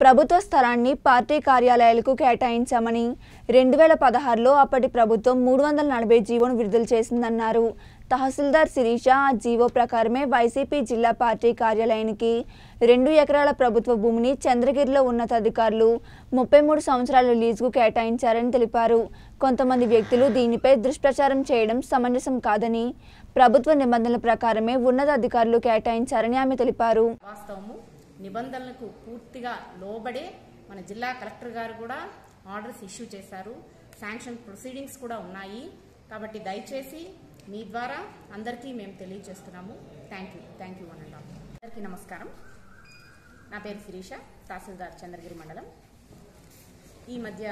ప్రభుత్వ స్థలాన్ని పార్టీ కార్యాలయాలకు కేటాయించామని రెండు వేల పదహారులో అప్పటి ప్రభుత్వం మూడు వందల నలభై జీవోను విడుదల చేసిందన్నారు తహసీల్దార్ శిరీష ఆ జీవో ప్రకారమే వైసీపీ జిల్లా పార్టీ కార్యాలయానికి రెండు ఎకరాల ప్రభుత్వ భూమిని చంద్రగిరిలో ఉన్నతాధికారులు ముప్పై మూడు సంవత్సరాల లీజుకు కేటాయించారని తెలిపారు కొంతమంది వ్యక్తులు దీనిపై దుష్ప్రచారం చేయడం సమంజసం కాదని ప్రభుత్వ నిబంధనల ప్రకారమే ఉన్నతాధికారులు కేటాయించారని ఆమె తెలిపారు వాస్తవము నిబంధనలకు పూర్తిగా లోబడే మన జిల్లా కలెక్టర్ గారు కూడా ఆర్డర్స్ ఇష్యూ చేశారు శాంక్షన్ ప్రొసీడింగ్స్ కూడా ఉన్నాయి కాబట్టి దయచేసి మీ ద్వారా అందరికీ మేము తెలియజేస్తున్నాము థ్యాంక్ యూ థ్యాంక్ యూ అనండి అందరికీ నమస్కారం నా పేరు శిరీష తహసీల్దార్ చంద్రగిరి మండలం ఈ మధ్య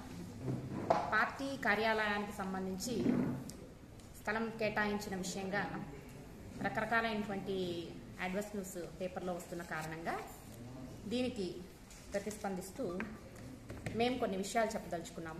పార్టీ కార్యాలయానికి సంబంధించి స్థలం కేటాయించిన విషయంగా రకరకాలైనటువంటి అడ్వర్స్ న్యూస్ పేపర్లో వస్తున్న కారణంగా దీనికి ప్రతిస్పందిస్తూ మేము కొన్ని విషయాలు చెప్పదలుచుకున్నాము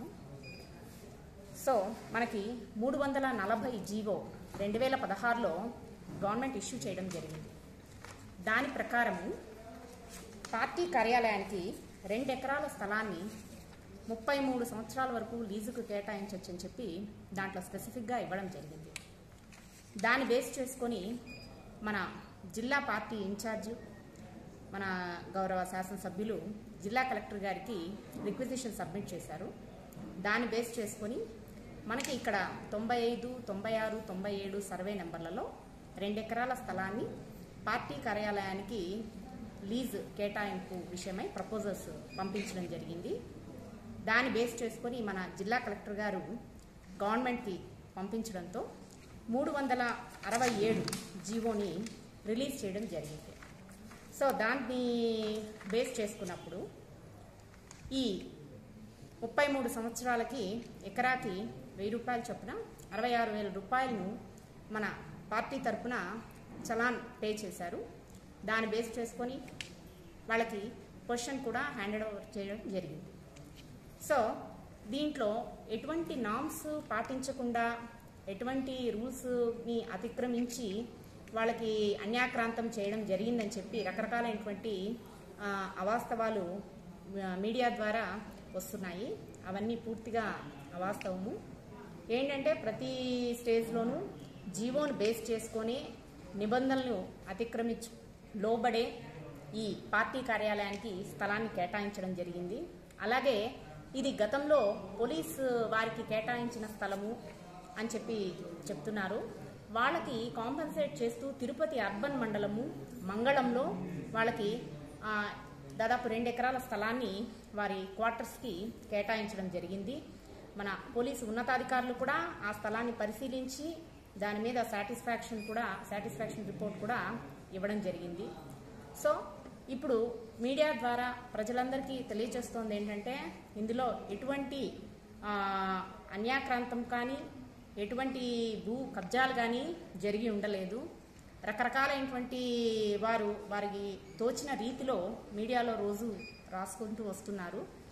సో మనకి మూడు వందల నలభై జీవో రెండు వేల పదహారులో గవర్నమెంట్ ఇష్యూ చేయడం జరిగింది దాని ప్రకారము పార్టీ కార్యాలయానికి రెండు ఎకరాల స్థలాన్ని ముప్పై మూడు సంవత్సరాల వరకు లీజుకు కేటాయించవచ్చు అని చెప్పి దాంట్లో స్పెసిఫిక్గా ఇవ్వడం జరిగింది దాన్ని బేస్ చేసుకొని మన జిల్లా పార్టీ ఇన్ఛార్జ్ మన గౌరవ శాసనసభ్యులు జిల్లా కలెక్టర్ గారికి రిక్విజిషన్ సబ్మిట్ చేశారు దాన్ని బేస్ చేసుకొని మనకి ఇక్కడ తొంభై ఐదు తొంభై ఆరు తొంభై ఏడు సర్వే నెంబర్లలో రెండు ఎకరాల స్థలాన్ని పార్టీ కార్యాలయానికి లీజ్ కేటాయింపు విషయమై ప్రపోజల్స్ పంపించడం జరిగింది దాన్ని బేస్ చేసుకొని మన జిల్లా కలెక్టర్ గారు గవర్నమెంట్కి పంపించడంతో మూడు వందల అరవై ఏడు జీవోని రిలీజ్ చేయడం జరిగింది సో దాన్ని బేస్ చేసుకున్నప్పుడు ఈ ముప్పై మూడు సంవత్సరాలకి ఎకరాకి వెయ్యి రూపాయలు చొప్పున అరవై ఆరు వేల రూపాయలను మన పార్టీ తరపున చలాన్ పే చేశారు దాన్ని బేస్ చేసుకొని వాళ్ళకి పొజిషన్ కూడా హ్యాండెడ్ ఓవర్ చేయడం జరిగింది సో దీంట్లో ఎటువంటి నామ్స్ పాటించకుండా ఎటువంటి రూల్స్ని అతిక్రమించి వాళ్ళకి అన్యాక్రాంతం చేయడం జరిగిందని చెప్పి రకరకాలైనటువంటి ఆ, అవాస్తవాలు ఆ, మీడియా ద్వారా వస్తున్నాయి అవన్నీ పూర్తిగా అవాస్తవము ఏంటంటే ప్రతి స్టేజ్లోనూ జీవోను బేస్ చేసుకొని నిబంధనలు అతిక్రమించు లోబడే ఈ పార్టీ కార్యాలయానికి స్థలాన్ని కేటాయించడం జరిగింది అలాగే ఇది గతంలో పోలీస్ వారికి కేటాయించిన స్థలము అని చెప్పి చెప్తున్నారు వాళ్ళకి కాంపన్సేట్ చేస్తూ తిరుపతి అర్బన్ మండలము మంగళంలో వాళ్ళకి ఆ, దాదాపు రెండు ఎకరాల స్థలాన్ని వారి క్వార్టర్స్కి కేటాయించడం జరిగింది మన పోలీసు ఉన్నతాధికారులు కూడా ఆ స్థలాన్ని పరిశీలించి దాని మీద సాటిస్ఫాక్షన్ కూడా సాటిస్ఫాక్షన్ రిపోర్ట్ కూడా ఇవ్వడం జరిగింది సో ఇప్పుడు మీడియా ద్వారా ప్రజలందరికీ తెలియజేస్తోంది ఏంటంటే ఇందులో ఎటువంటి ఆ, అన్యాక్రాంతం కానీ ఎటువంటి భూ కబ్జాలు కానీ జరిగి ఉండలేదు రకరకాలైనటువంటి వారు వారికి తోచిన రీతిలో మీడియాలో రోజు రాసుకుంటూ వస్తున్నారు